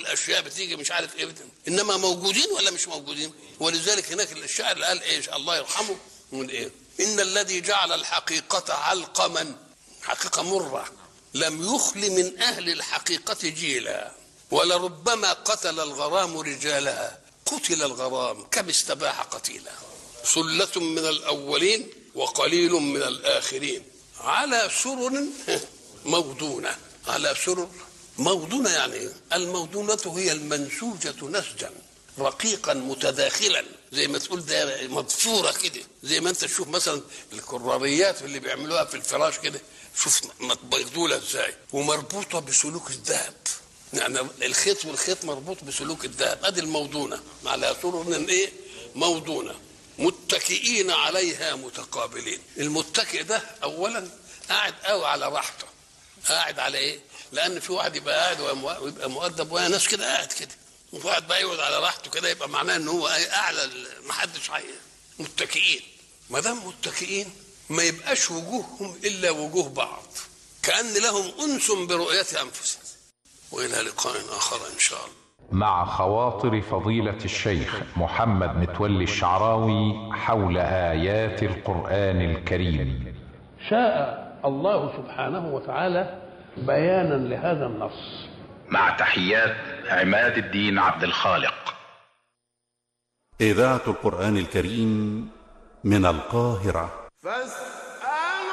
الاشياء بتيجي مش عارف ايه بتن. انما موجودين ولا مش موجودين ولذلك هناك الشاعر قال ايه الله يرحمه من ايه ان الذي جعل الحقيقه علقما حقيقه مره لم يخل من اهل الحقيقه جيلا ولربما قتل الغرام رجالها قتل الغرام كم استباح قتيلا سلة من الأولين وقليل من الآخرين على سرر موضونة على سرر موضونة يعني إيه؟ الموضونة هي المنسوجة نسجا رقيقا متداخلا زي ما تقول ده مضفورة كده زي ما انت تشوف مثلا الكراريات اللي بيعملوها في الفراش كده شوف مقدولة ازاي ومربوطة بسلوك الذهب يعني الخيط والخيط مربوط بسلوك الذهب ادي الموضونة على سرر ايه موضونة متكئين عليها متقابلين المتكئ ده اولا قاعد قوي على راحته قاعد على ايه لان في واحد يبقى قاعد ويبقى مؤدب ويا ناس كده قاعد كده وفي واحد بقى يقعد على راحته كده يبقى معناه ان هو اعلى ما حدش متكئين ما دام متكئين ما يبقاش وجوههم الا وجوه بعض كان لهم انس برؤيه انفسهم والى لقاء اخر ان شاء الله مع خواطر فضيلة الشيخ محمد متولي الشعراوي حول آيات القرآن الكريم شاء الله سبحانه وتعالى بيانا لهذا النص مع تحيات عماد الدين عبد الخالق إذاعة القرآن الكريم من القاهرة فاستمعوا